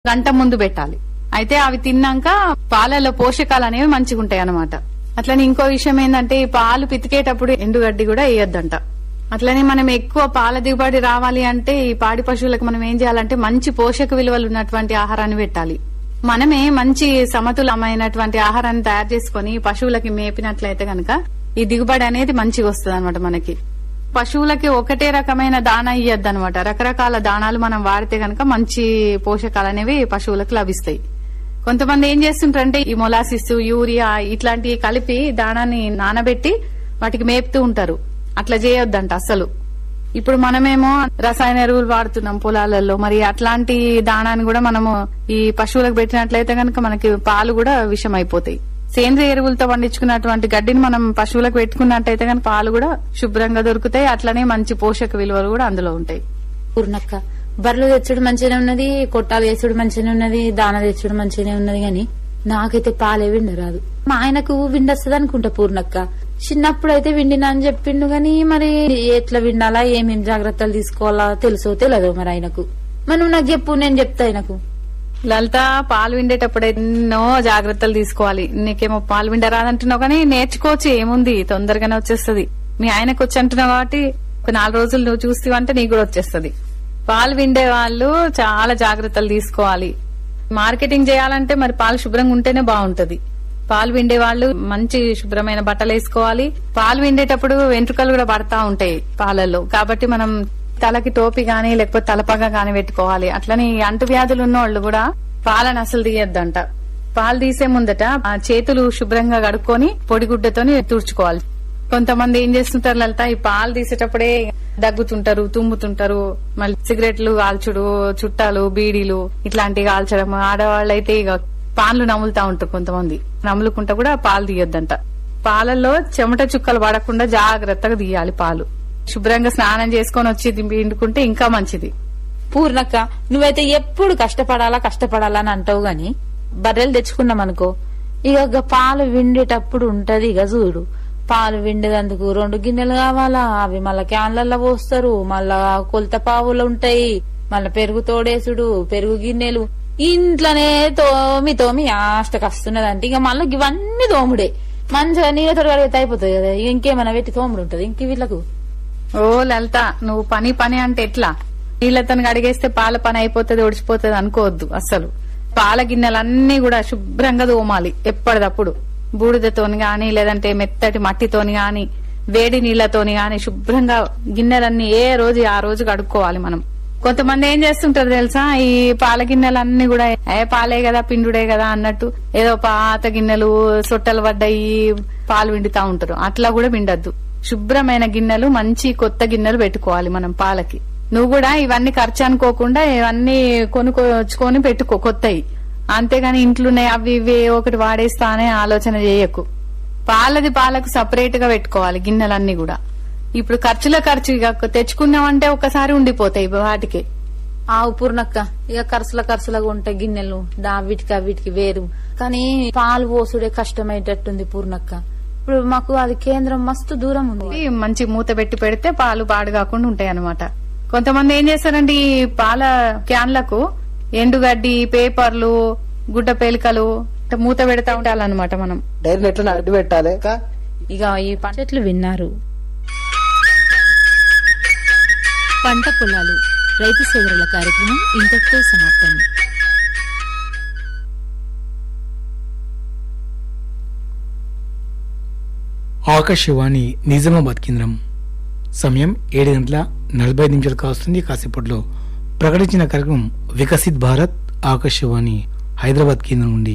గంట ముందు పెట్టాలి అయితే అవి తిన్నాక పాలలో పోషకాలు అనేవి మంచిగా ఉంటాయి అన్నమాట అట్లనే ఇంకో విషయం ఏంటంటే ఈ పాలు పితికేటప్పుడు ఎండుగడ్డి కూడా వేయొద్దంట అట్లనే మనం ఎక్కువ పాల దిగుబడి రావాలి అంటే ఈ పాడి పశువులకు మనం ఏం చేయాలంటే మంచి పోషక విలువలు ఉన్నటువంటి ఆహారాన్ని పెట్టాలి మనమే మంచి సమతులమైనటువంటి ఆహారాన్ని తయారు చేసుకుని పశువులకి మేపినట్లయితే గనక ఈ దిగుబడి అనేది మంచిగా వస్తుంది అనమాట మనకి పశువులకి ఒకటే రకమైన దానా ఇయ్యద్దు అనమాట రకరకాల దానాలు మనం వాడితే గనక మంచి పోషకాలు అనేవి పశువులకు లభిస్తాయి కొంతమంది ఏం చేస్తుంటారంటే ఈ మొలాసిస్ యూరియా ఇట్లాంటివి కలిపి దానాన్ని నానబెట్టి వాటికి మేపుతూ ఉంటారు అట్లా చేయొద్దంట అసలు ఇప్పుడు మనమేమో రసాయన ఎరువులు వాడుతున్నాం పొలాలలో మరి అట్లాంటి దానాన్ని కూడా మనము ఈ పశువులకు పెట్టినట్లయితే కనుక మనకి పాలు కూడా విషం అయిపోతాయి సేంద్రియ ఎరువులతో పండించుకున్నటువంటి గడ్డిని మనం పశువులకు పెట్టుకున్నట్టయితే కనుక పాలు కూడా శుభ్రంగా దొరుకుతాయి అట్లనే మంచి పోషక విలువలు కూడా అందులో ఉంటాయి పూర్ణక్క బర్రెలు తెచ్చుడు మంచిగానే ఉన్నది కొట్టాలు తెచ్చుడు మంచిగానే ఉన్నది దాన తెచ్చుడు మంచిగానే ఉన్నది గాని నాకైతే పాలే విండ రాదు మా ఆయనకు విండొస్తుంది అనుకుంటా పూర్ణక్క చిన్నప్పుడు అయితే విండినా అని చెప్పిండు గాని మరి ఎట్లా విండాలా ఏమేం జాగ్రత్తలు తీసుకోవాలా తెలుసో తెలియదు మరి ఆయనకు మరి నువ్వు నాకు చెప్పు నేను చెప్తా ఆయనకు లలిత పాలు విండేటప్పుడు ఎన్నో జాగ్రత్తలు తీసుకోవాలి నీకేమో పాలు విండ రాదంటున్నావు కానీ నేర్చుకోవచ్చు ఏముంది తొందరగానే వచ్చేస్తది మీ ఆయనకు వచ్చి అంటున్నావు కాబట్టి ఒక నాలుగు రోజులు నువ్వు చూస్తావంటే నీకు కూడా వచ్చేస్తది పాలు విండే వాళ్ళు చాలా జాగ్రత్తలు తీసుకోవాలి మార్కెటింగ్ చేయాలంటే మరి పాలు శుభ్రంగా ఉంటేనే బాగుంటది పాలు విండే వాళ్ళు మంచి శుభ్రమైన బట్టలు వేసుకోవాలి పాలు విండేటప్పుడు వెంట్రుకలు కూడా పడతా ఉంటాయి పాలల్లో కాబట్టి మనం తలకి టోపీ గానీ లేకపోతే తలపగా గానీ పెట్టుకోవాలి అట్లనే ఈ అంటు వ్యాధులు ఉన్న వాళ్ళు కూడా పాలను అసలు తీయద్దంట పాలు తీసే ముందట ఆ చేతులు శుభ్రంగా కడుక్కొని పొడిగుడ్డతోని తుడుచుకోవాలి కొంతమంది ఏం చేస్తుంటారు లలిత ఈ పాలు తీసేటప్పుడే దగ్గుతుంటారు తుమ్ముతుంటారు మళ్ళీ సిగరెట్లు కాల్చుడు చుట్టాలు బీడీలు ఇట్లాంటివి కాల్చడం ఆడవాళ్ళు అయితే ఇక పాన్లు నములుతా ఉంటారు కొంతమంది నములుకుంటా కూడా పాలు తీయొద్దంట పాలల్లో చెమట చుక్కలు పడకుండా జాగ్రత్తగా తీయాలి పాలు శుభ్రంగా స్నానం చేసుకొని వచ్చి పిండుకుంటే ఇంకా మంచిది పూర్ణక్క నువ్వైతే ఎప్పుడు కష్టపడాలా కష్టపడాలా అని అంటావు గాని బర్రెలు తెచ్చుకున్నాం అనుకో ఇక గ పాలు విండేటప్పుడు ఉంటది ఇక చూడు పాలు విండేదందుకు రెండు గిన్నెలు కావాలా అవి మళ్ళా క్యాన్లల్లో పోస్తారు మళ్ళా కొలత పావులు ఉంటాయి మళ్ళా పెరుగు తోడేసుడు పెరుగు గిన్నెలు ఇంట్లోనే తోమి తోమి ఆష్టకు వస్తున్నదంటే ఇక మళ్ళీ ఇవన్నీ తోముడే మంచిగా నీళ్ళతో కడిగితే అయిపోతుంది కదా ఇక ఇంకేమైనా పెట్టి తోముడు ఉంటది ఇంక వీళ్ళకు ఓ లలిత నువ్వు పని పని అంటే ఎట్లా నీళ్లతో అడిగేస్తే పాల పని అయిపోతుంది ఒడిచిపోతుంది అనుకోవద్దు అసలు పాల గిన్నెలన్నీ కూడా శుభ్రంగా తోమాలి ఎప్పటిదప్పుడు బూడిదతోని గాని లేదంటే మెత్తటి మట్టితోని గాని వేడి నీళ్లతోని గాని శుభ్రంగా గిన్నెలన్నీ ఏ రోజు ఆ రోజు కడుక్కోవాలి మనం కొంతమంది ఏం చేస్తుంటారు తెలుసా ఈ పాల గిన్నెలన్నీ కూడా ఏ పాలే కదా పిండుడే కదా అన్నట్టు ఏదో పాత గిన్నెలు సొట్టలు పడ్డాయి పాలు విండుతా ఉంటారు అట్లా కూడా విండద్దు శుభ్రమైన గిన్నెలు మంచి కొత్త గిన్నెలు పెట్టుకోవాలి మనం పాలకి నువ్వు కూడా ఇవన్నీ ఖర్చు అనుకోకుండా ఇవన్నీ కొనుక్కొచ్చుకొని పెట్టుకో కొత్తవి అంతేగాని ఇంట్లోనే అవి ఇవి ఒకటి వాడేస్తా అనే ఆలోచన చేయకు పాలది పాలకు సపరేట్ గా పెట్టుకోవాలి గిన్నెలన్నీ కూడా ఇప్పుడు ఖర్చుల ఖర్చు ఇక తెచ్చుకున్నామంటే ఒకసారి ఉండిపోతాయి వాటికి ఆవు పూర్ణక్క ఇక ఖర్చుల ఖర్చులుగా ఉంటాయి గిన్నెలు దా వీటికి వీటికి వేరు కానీ పాలు పోసుడే కష్టమయ్యేటట్టుంది పూర్ణక్క ఇప్పుడు మాకు అది కేంద్రం మస్తు దూరం ఉంది ఈ మంచి మూత పెట్టి పెడితే పాలు పాడు కాకుండా ఉంటాయి అనమాట కొంతమంది ఏం చేస్తారంటే ఈ పాల క్యాన్లకు ఎండుగడ్డి పేపర్లు గుడ్డ పేలికలు ఇట్లా మూత పెడతా ఉండాలన్నమాట మనం డైరీ ఎట్లా అడ్డు పెట్టాలి ఇంకా ఇక ఈ చెట్లు విన్నారు పంట పొలాలు రైతు సోదరుల కార్యక్రమం ఇంతటితో సమాప్తం ఆకాశవాణి నిజామాబాద్ కేంద్రం సమయం ఏడు గంటల నలభై ఐదు నిమిషాలు కావస్తుంది కాసేపట్లో ప్రకటించిన కార్యక్రమం వికసిత్ భారత్ ఆకాశవాణి హైదరాబాద్ కేంద్రం నుండి